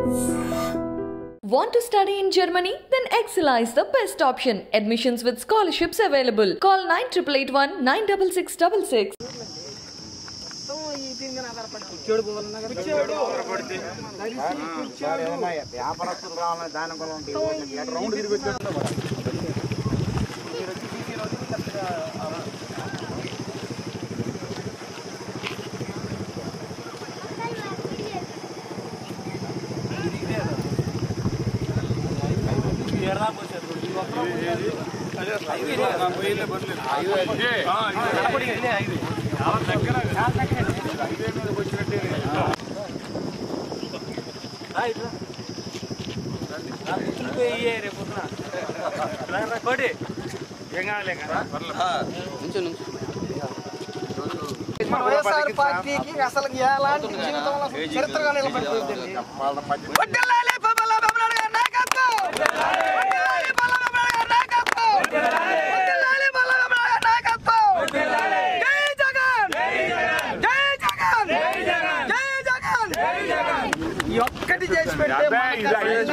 Want to study in Germany? Then Excella is the best option. Admissions with scholarships available. Call 9881 96666. వ్యాపారస్తులు రావాలని దాని కూడా round తిరిగి వచ్చేస్తుంటే కూడా. మన వైఎస్ఆర్ పార్టీకి అసలు ఎలాంటి జీవితంలో అసలు చరిత్రగా నిలబడిపోయిందండి వాళ్ళ మధ్య వడ్డిల్లాలి పవన్ కళ్యాణ్ గారి నాయకత్వం! వడ్డిల్లాలి పవన్ కళ్యాణ్ గారి నాయకత్వం! వడ్డిల్లాలి పవన్ కళ్యాణ్ గారి నాయకత్వం! జై జగన్! జై జగన్! జై జగన్! ఈ ఒక్కటి చేసి పెడితే మనకి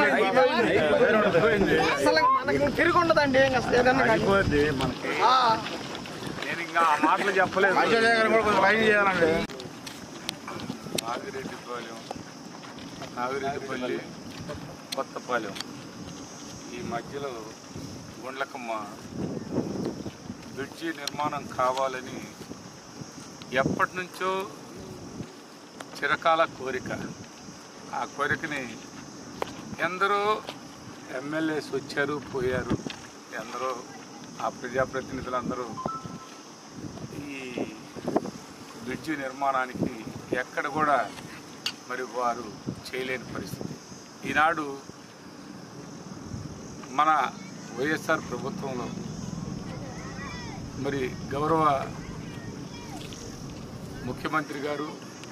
అసలు మనకి తిరిగి ఉండదండి ఇంకా అసలు ఏదన్నా కానీ. అయిపోద్ది మనకి ఆ, నేను ఇంకా ఆ మాటలు చెప్పలేదు రాజశేఖర్ గారు కూడా కొంచెం లైన్ చేయాలండి నాగిరెడ్డిపాలెం నాగిరెడ్డిపల్లి కొత్తపాలెం ఈ మధ్యలో గుండ్లకమ్మ బ్రిడ్జి నిర్మాణం కావాలని ఎప్పటి నుంచో చిరకాల కోరిక ఆ కోరికని ఎందరో ఎమ్మెల్యేస్ వచ్చారు పోయారు ఎందరో ఆ ప్రజాప్రతినిధులందరూ ఈ బ్రిడ్జి నిర్మాణానికి ఎక్కడ కూడా మరి వారు చేయలేని పరిస్థితి ఈనాడు మన వైఎస్ఆర్ ప్రభుత్వంలో మరి గౌరవ ముఖ్యమంత్రి గారు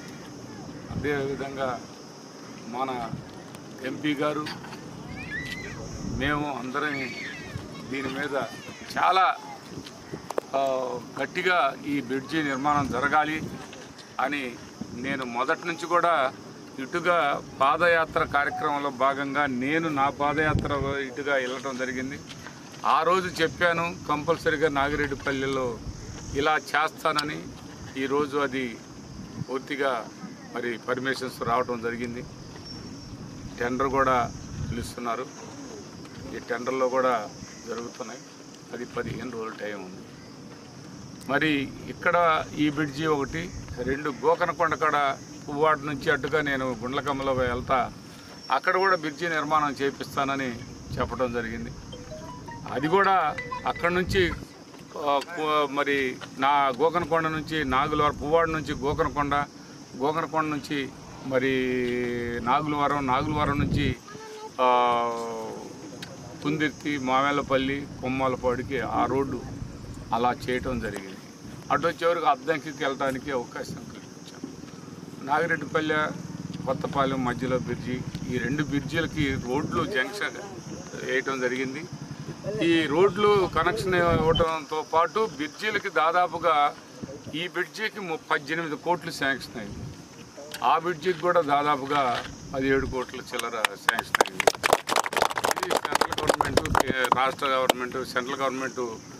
అదేవిధంగా మన ఎంపీ గారు మేము అందరం దీని మీద చాలా ఆ, గట్టిగా ఈ బ్రిడ్జి నిర్మాణం జరగాలి అని నేను మొదటి నుంచి కూడా ఇటుగా పాదయాత్ర కార్యక్రమంలో భాగంగా నేను నా పాదయాత్ర ఇటుగా వెళ్ళటం జరిగింది ఆ రోజు చెప్పాను కంపల్సరిగా నాగిరెడ్డిపల్లిలో ఇలా చేస్తానని ఈరోజు అది పూర్తిగా మరి పర్మిషన్స్ రావటం జరిగింది టెండర్ కూడా పిలుస్తున్నారు ఈ టెండర్లో కూడా జరుగుతున్నాయి అది పదిహేను రోజుల టైం ఉంది మరి ఇక్కడ ఈ బ్రిడ్జి ఒకటి రెండు గోకనకొండ కాడ పువ్వాడ నుంచి అడ్డుగా నేను గుండ్లకమ్మలో వెళ్తా అక్కడ కూడా బ్రిడ్జి నిర్మాణం చేపిస్తానని చెప్పడం జరిగింది అది కూడా అక్కడ నుంచి ఆ, కు- మరి నా గోకనకొండ నుంచి నాగులవరం పువ్వాడ నుంచి గోకనకొండ గోకనకొండ నుంచి మరి నాగులవరం నాగులవరం నుంచి ఆ, కుందిర్తి మామేళ్ళపల్లి కొమ్మాలపాడికి ఆ రోడ్డు అలా చేయటం జరిగింది అటు వచ్చేవరకు అద్దంకి వెళ్ళడానికి అవకాశం కల్పించాం నాగిరెడ్డిపల్లె కొత్తపాలెం మధ్యలో బ్రిడ్జి ఈ రెండు బ్రిడ్జిలకి రోడ్లు జంక్షన్ వేయటం జరిగింది ఈ రోడ్లు కనెక్షన్ ఇవ్వడంతో పాటు బ్రిడ్జీలకి దాదాపుగా ఈ బ్రిడ్జికి ము- పద్దెనిమిది కోట్లు శాంక్షన్ అయింది ఆ బ్రిడ్జికి కూడా దాదాపుగా పదిహేడు కోట్ల చిల్లర శాంక్షన్ అయింది ఇది సెంట్రల్ గవర్నమెంట్ కే- రాష్ట్ర government central government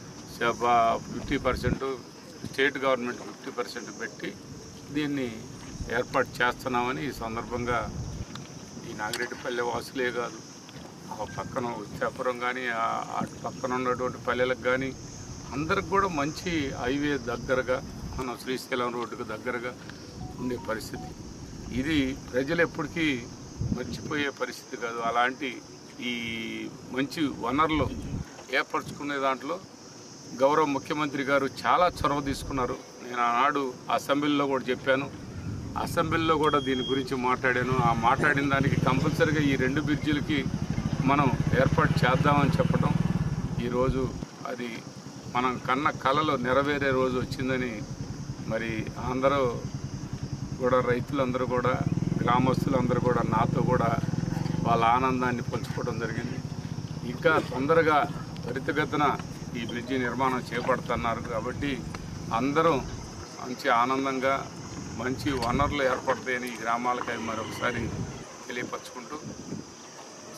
fifty percent state government fifty percent పెట్టి దీన్ని ఏర్పాటు చేస్తున్నామని ఈ సందర్భంగా ఈ నాగిరెడ్డిపల్లె వాసులే కాదు ఆ పక్కన ఉత్సాపురం కానీ అటు పక్కన ఉన్నటువంటి పల్లెలకు కానీ అందరికి కూడా మంచి హైవే దగ్గరగా మన శ్రీశైలం రోడ్డుకు దగ్గరగా ఉండే పరిస్థితి ఇది ప్రజలు ఎప్పటికీ మర్చిపోయే పరిస్థితి కాదు అలాంటి ఈ మంచి వనరులు ఏర్పరచుకునే దాంట్లో గౌరవ ముఖ్యమంత్రి గారు చాలా చొరవ తీసుకున్నారు నేను ఆనాడు అసెంబ్లీలో కూడా చెప్పాను అసెంబ్లీలో కూడా దీని గురించి మాట్లాడాను ఆ మాట్లాడిన దానికి కంపల్సరీగా ఈ రెండు బ్రిడ్జిలకి మనం ఏర్పాటు చేద్దామని చెప్పడం ఈరోజు అది మనం కన్న కళలో నెరవేరే రోజు వచ్చిందని మరి అందరూ కూడా రైతులందరూ కూడా గ్రామస్తులందరూ కూడా నాతో కూడా వాళ్ళ ఆనందాన్ని పంచుకోవడం జరిగింది ఇంకా తొందరగా త్వరితగతిన ఈ బ్రిడ్జి నిర్మాణం చేపడుతున్నారు కాబట్టి అందరూ మంచి ఆనందంగా మంచి వనరులు ఏర్పడతాయని ఈ గ్రామాలకై మరొకసారి తెలియపరచుకుంటూ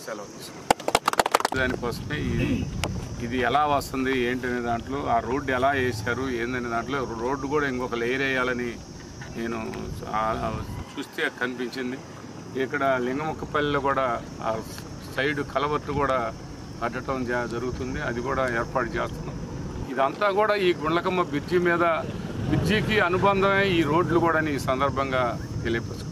సెలవు తీసుకుంటాను దానికోసమే ఇది ఇది ఎలా వస్తుంది ఏంటనే దాంట్లో ఆ రోడ్డు ఎలా వేశారు ఏందనే దాంట్లో రోడ్డు కూడా ఇంకొక లేయర్ వేయాలని నేను ఆ- చూస్తే కనిపించింది ఇక్కడ లింగముక్కపల్లిలో కూడా ఆ సైడ్ కలవట్టు కూడా కట్టడం జ- జరుగుతుంది అది కూడా ఏర్పాటు చేస్తున్నాం ఇదంతా కూడా ఈ గుండ్లకమ్మ బ్రిడ్జి మీద బ్రిడ్జికి అనుబంధమే ఈ రోడ్లు కూడా ఈ సందర్భంగా తెలియపరుచుకుంటున్నాను